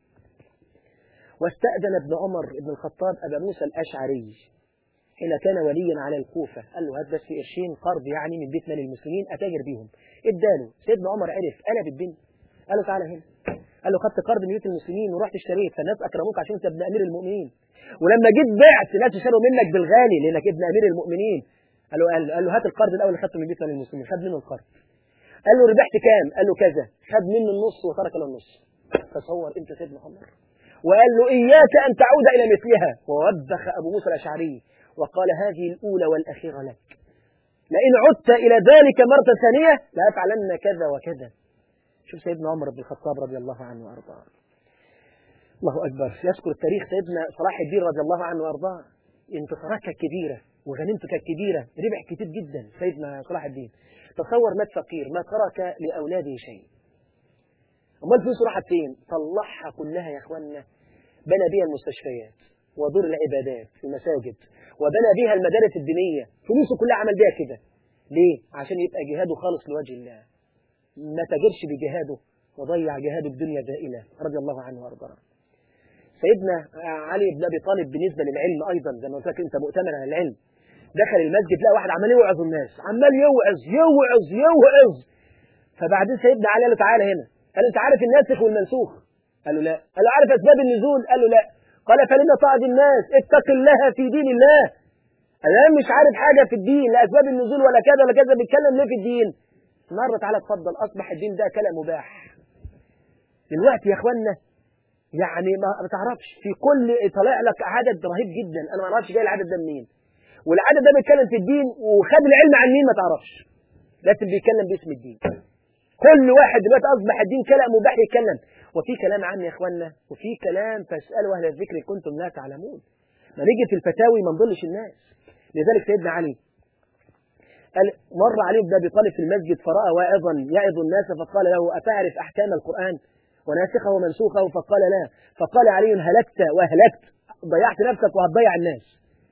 واستأذن ابن عمر بن الخطاب أبا موسى الأشعري حين كان وليا على الكوفة قال له هات بس قرشين قرض يعني من بيت مال المسلمين أتاجر بيهم اداله سيدنا عمر عرف قلب الدنيا قال له تعالى هنا قال له خدت قرض من بيت المسلمين ورحت اشتريت فالناس أكرموك عشان أنت ابن أمير المؤمنين ولما جيت بعت لا تشتروا منك بالغالي لأنك ابن أمير المؤمنين قال له قال, قال له هات القرض الأول اللي خدته من بيت مال المسلمين خد منه القرض قال له ربحت كام قال له كذا خد منه النص وترك له النص تصور انت سيدنا عمر وقال له إياك أن تعود إلى مثلها ووبخ أبو موسى الأشعري وقال هذه الأولى والأخيرة لك لئن عدت إلى ذلك مرة ثانية لأفعلن كذا وكذا شوف سيدنا عمر بن الخطاب رضي الله عنه وأرضاه الله أكبر يذكر التاريخ سيدنا صلاح الدين رضي الله عنه وأرضاه انتصارات كانت كبيرة وغنيمته كانت كبيرة ربح كتير جدا سيدنا صلاح الدين تصور مات فقير ما ترك لأولاده شيء امال فلوسه راحت فين؟ طلعها كلها يا اخوانا بنى بيها المستشفيات ودور العبادات في المساجد وبنى بيها المدارس الدينية فلوسه كلها عمل بيها كده ليه؟ عشان يبقى جهاده خالص لوجه الله ما تجرش بجهاده وضيع جهاده بدنيا زائلة رضي الله عنه وارضاه سيدنا علي بن ابي طالب بالنسبه للعلم ايضا زي ما قلت لك انت مؤتمن على العلم دخل المسجد لقى واحد عمال يوعظ الناس عمال يوعظ يوعظ يوعظ فبعدين سيدنا علي قال له تعالى هنا قال انت عارف الناسخ والمنسوخ قال له لا قال له عارف اسباب النزول قال له لا قال فلما تعظ الناس اتق الله في دين الله انا مش عارف حاجه في الدين لا اسباب النزول ولا كذا ولا كذا بيتكلم ليه في الدين مره تعالى اتفضل اصبح الدين ده كلام مباح دلوقتي يا اخوانا يعني ما تعرفش في كل طالع لك عدد رهيب جدا انا ما اعرفش جاي العدد ده منين والعدد ده بيتكلم في الدين وخد العلم عن مين ما تعرفش لكن بيتكلم باسم الدين كل واحد دلوقتي اصبح الدين كلام مباح يتكلم وفي كلام عام يا اخوانا وفي كلام فاسالوا اهل الذكر ان كنتم لا تعلمون ما نيجي في الفتاوي ما نضلش الناس لذلك سيدنا علي قال مر علي بن ابي طالب في المسجد فراى واعظا يعظ الناس فقال له اتعرف احكام القران وناسخه ومنسوخه فقال لا فقال علي هلكت واهلكت ضيعت نفسك وهتضيع الناس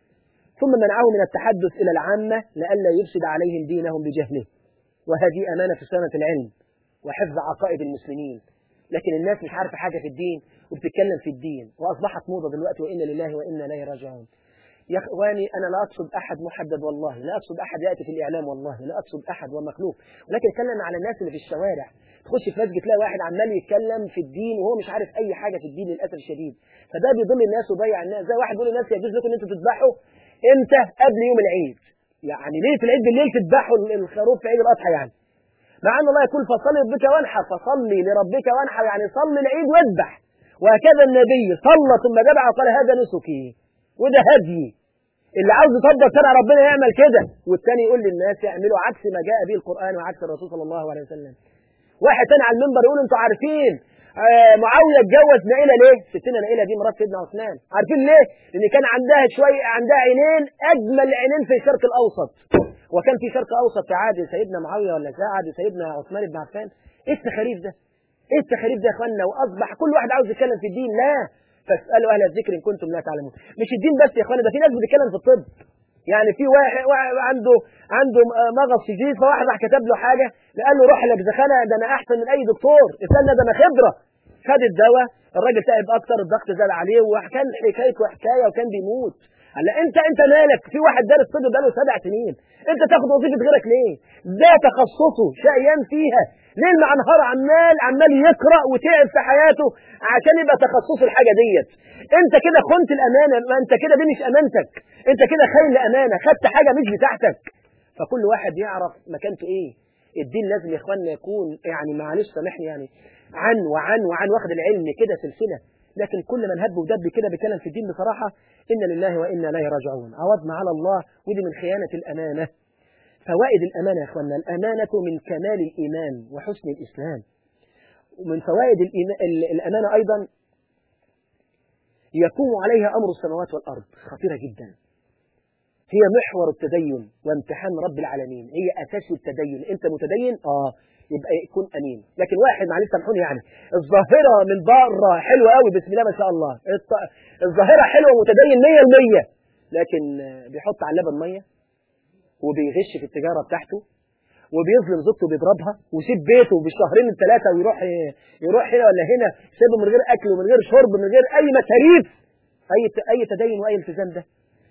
ثم منعه من التحدث الى العامه لئلا يفسد عليهم دينهم بجهله وهذه امانه في سنه العلم وحفظ عقائد المسلمين لكن الناس مش عارفه حاجه في الدين وبتتكلم في الدين واصبحت موضه دلوقتي وانا لله وانا اليه راجعون يا اخواني انا لا اقصد احد محدد والله لا اقصد احد ياتي في الاعلام والله لا اقصد احد ومخلوق ولكن اتكلم على الناس اللي في الشوارع تخش في مسجد تلاقي واحد عمال يتكلم في الدين وهو مش عارف اي حاجه في الدين للاسف الشديد فده بيضل الناس ويضيع الناس زي واحد بيقول للناس يجوز لكم ان انتوا تذبحوا امتى قبل يوم العيد يعني ليله العيد بالليل تذبحوا الخروف في عيد الاضحى يعني مع ان الله يقول فصل لربك وانحر فصلي لربك وانحر يعني صل العيد واذبح وهكذا النبي صلى ثم ذبح وقال هذا نسكي وده هدي اللي عاوز يطبق شرع ربنا يعمل كده والثاني يقول للناس يعملوا عكس ما جاء به القران وعكس الرسول صلى الله عليه وسلم واحد تاني على المنبر يقول انتوا عارفين آه معاويه اتجوز نائله ليه؟ ستنا نائله دي مرات سيدنا عثمان عارفين ليه؟ لان كان عندها شويه عندها عينين اجمل عينين في الشرق الاوسط وكان في شرق اوسط في عهد سيدنا معاويه ولا في عهد سيدنا عثمان بن عفان ايه التخاريف ده؟ ايه التخاريف ده يا اخوانا واصبح كل واحد عاوز يتكلم في الدين لا فاسالوا اهل الذكر ان كنتم لا تعلمون مش الدين بس يا اخوانا ده في ناس بتتكلم في الطب يعني في واحد, واحد عنده عنده مغص شديد فواحد راح كتب له حاجه قال له روح لك زخانه ده انا احسن من اي دكتور استنى ده انا خبره خد الدواء الراجل تعب اكتر الضغط زاد عليه وكان حكايته حكايه وكان بيموت هلا انت انت مالك في واحد دارس طب بقاله سبع سنين انت تاخد وظيفه غيرك ليه؟ ده تخصصه شقيان فيها ليل مع نهار عمال عمال يقرا وتعب في حياته عشان يبقى تخصصه الحاجه ديت انت كده خنت الامانه ما انت كده دي مش امانتك انت كده خاين لامانه خدت حاجه مش بتاعتك فكل واحد يعرف مكانته ايه الدين لازم يا اخواننا يكون يعني معلش سامحني يعني عن وعن وعن واخد العلم كده سلسله لكن كل من هب ودب كده بيتكلم في الدين بصراحه ان لله وانا اليه راجعون عوضنا على الله ودي من خيانه الامانه فوائد الامانه يا اخواننا الامانه من كمال الايمان وحسن الاسلام ومن فوائد الامانه ايضا يقوم عليها امر السماوات والارض خطيره جدا هي محور التدين وامتحان رب العالمين هي اساس التدين انت متدين اه يبقى يكون امين لكن واحد معلش سامحوني يعني الظاهره من بره حلوه قوي بسم الله ما شاء الله الظاهره حلوه ومتدين 100% لكن بيحط على اللبن ميه وبيغش في التجاره بتاعته وبيظلم زوجته وبيضربها ويسيب بيته بالشهرين الثلاثه ويروح يروح هنا ولا هنا سيبه من غير اكل ومن غير شرب من غير اي مصاريف اي اي تدين واي التزام ده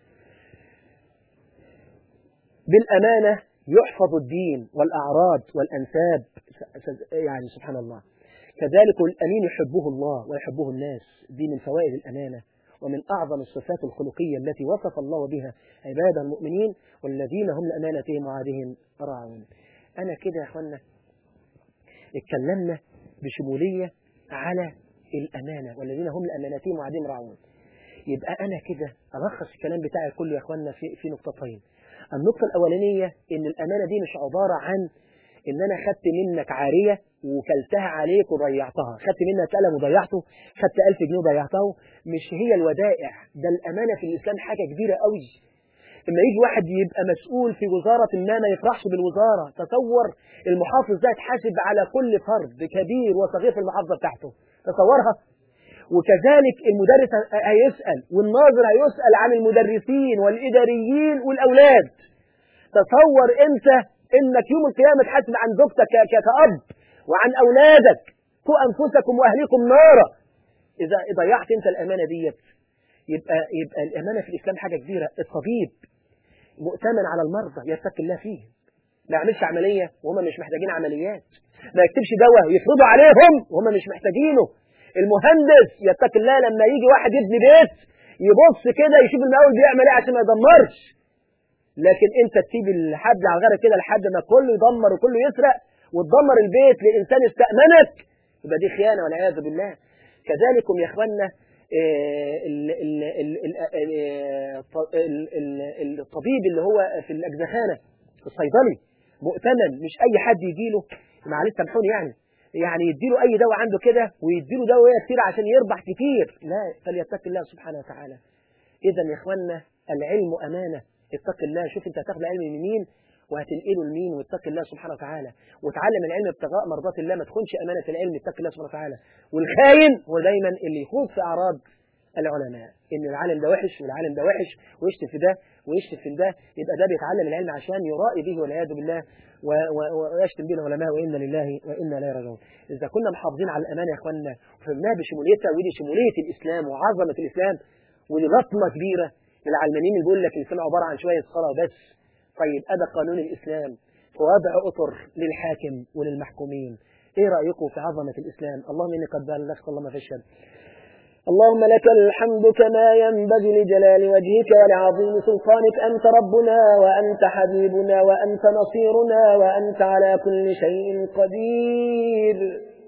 بالامانه يحفظ الدين والأعراض والأنساب يعني سبحان الله كذلك الأمين يحبه الله ويحبه الناس دي من فوائد الأمانة ومن أعظم الصفات الخلقية التي وصف الله بها عباد المؤمنين والذين هم لأمانتهم وعادهم راعون أنا كده يا أخوانا اتكلمنا بشمولية على الأمانة والذين هم لأمانتهم وعادهم راعون يبقى أنا كده ألخص الكلام بتاعي كله يا أخوانا في, في نقطتين النقطة الأولانية إن الأمانة دي مش عبارة عن إن أنا خدت منك عارية وكلتها عليك وضيعتها خدت منك قلم وضيعته خدت ألف جنيه وضيعته مش هي الودائع ده الأمانة في الإسلام حاجة كبيرة قوي لما يجي واحد يبقى مسؤول في وزارة ما ما يفرحش بالوزارة تصور المحافظ ده يتحاسب على كل فرد كبير وصغير في المحافظة بتاعته تصورها وكذلك المدرس هيسأل والناظر هيسأل عن المدرسين والإداريين والأولاد تصور أنت إنك يوم القيامة تحاسب عن زوجتك كأب وعن أولادك قوا أنفسكم وأهليكم نارا إذا ضيعت أنت الأمانة ديت يبقى يبقى الأمانة في الإسلام حاجة كبيرة الطبيب مؤتمن على المرضى يتقي الله فيه ما يعملش عملية وهم مش محتاجين عمليات ما يكتبش دواء يفرضوا عليهم وهم مش محتاجينه المهندس يتقي الله لما يجي واحد يبني بيت يبص كده يشوف المقاول بيعمل ايه عشان ما يدمرش لكن انت تسيب الحبل على غيرك كده لحد ما كله يدمر وكله يسرق وتدمر البيت لانسان استأمنك يبقى دي خيانه والعياذ بالله كذلكم يا اخوانا الطبيب اللي هو في الاجزخانه الصيدلي مؤتمن مش اي حد يجي له معلش سامحوني يعني يعني يديله اي دواء عنده كده ويديله دواء كتير عشان يربح كتير لا فليتق الله سبحانه وتعالى اذا يا اخوانا العلم امانه اتق الله شوف انت هتاخد العلم من مين وهتنقله لمين واتق الله سبحانه وتعالى وتعلم العلم ابتغاء مرضات الله ما تخونش امانه العلم اتق الله سبحانه وتعالى والخاين هو دايما اللي يخوض في اعراض العلماء ان العالم ده وحش والعالم ده وحش ويشتم في ده ويشتم في ده يبقى ده بيتعلم العلم عشان يرائي به والعياذ بالله ويشتم به العلماء وانا لله وانا اليه راجعون اذا كنا محافظين على الامانه يا اخواننا وفهمناها بشموليتها ودي شموليه الاسلام وعظمه الاسلام ودي لطمه كبيره للعلمانيين اللي بيقول لك الاسلام عباره عن شويه صلاه بس طيب ادى قانون الاسلام ووضع اطر للحاكم وللمحكومين ايه رايكم في عظمه الاسلام اللهم اني قد بلغت اللهم فاشهد اللهم لك الحمد كما ينبغي لجلال وجهك ولعظيم سلطانك أنت ربنا وأنت حبيبنا وأنت نصيرنا وأنت على كل شيء قدير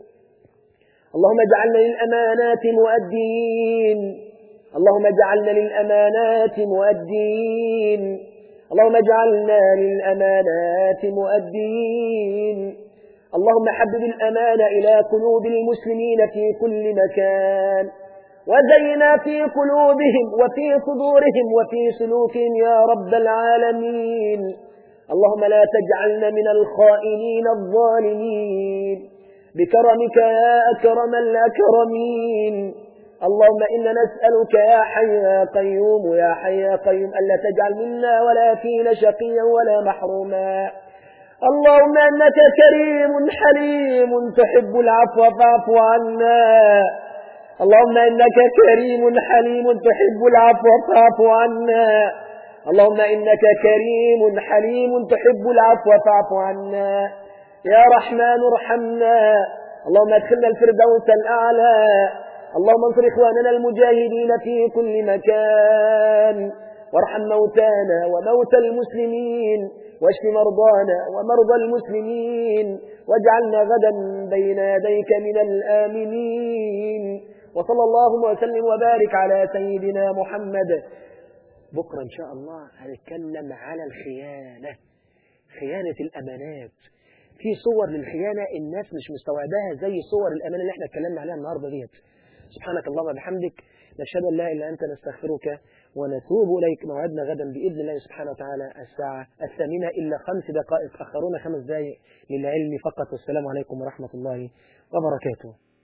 اللهم اجعلنا للأمانات مؤدين اللهم اجعلنا للأمانات مؤدين اللهم اجعلنا للأمانات مؤدين اللهم حبب الأمان إلى قلوب المسلمين في كل مكان وزينا في قلوبهم وفي صدورهم وفي سلوكهم يا رب العالمين اللهم لا تجعلنا من الخائنين الظالمين بكرمك يا أكرم الأكرمين اللهم إنا نسألك يا حي يا قيوم يا حي يا قيوم ألا تجعل منا ولا فينا شقيا ولا محروما اللهم أنك كريم حليم تحب العفو فاعف عنا اللهم إنك كريم حليم تحب العفو فاعف عنا اللهم إنك كريم حليم تحب العفو فاعف عنا يا رحمن ارحمنا اللهم ادخلنا الفردوس الأعلى اللهم انصر إخواننا المجاهدين في كل مكان وارحم موتانا وموتى المسلمين واشف مرضانا ومرضى المسلمين واجعلنا غدا بين يديك من الآمنين وصلى الله وسلم وبارك على سيدنا محمد بكرة إن شاء الله هنتكلم على الخيانة خيانة الأمانات في صور للخيانة الناس مش مستوعباها زي صور الأمانة اللي احنا اتكلمنا عليها النهاردة ديت سبحانك اللهم وبحمدك نشهد أن لا إله إلا أنت نستغفرك ونتوب إليك موعدنا غدا بإذن الله سبحانه وتعالى الساعة الثامنة إلا خمس دقائق أخرونا خمس دقائق للعلم فقط والسلام عليكم ورحمة الله وبركاته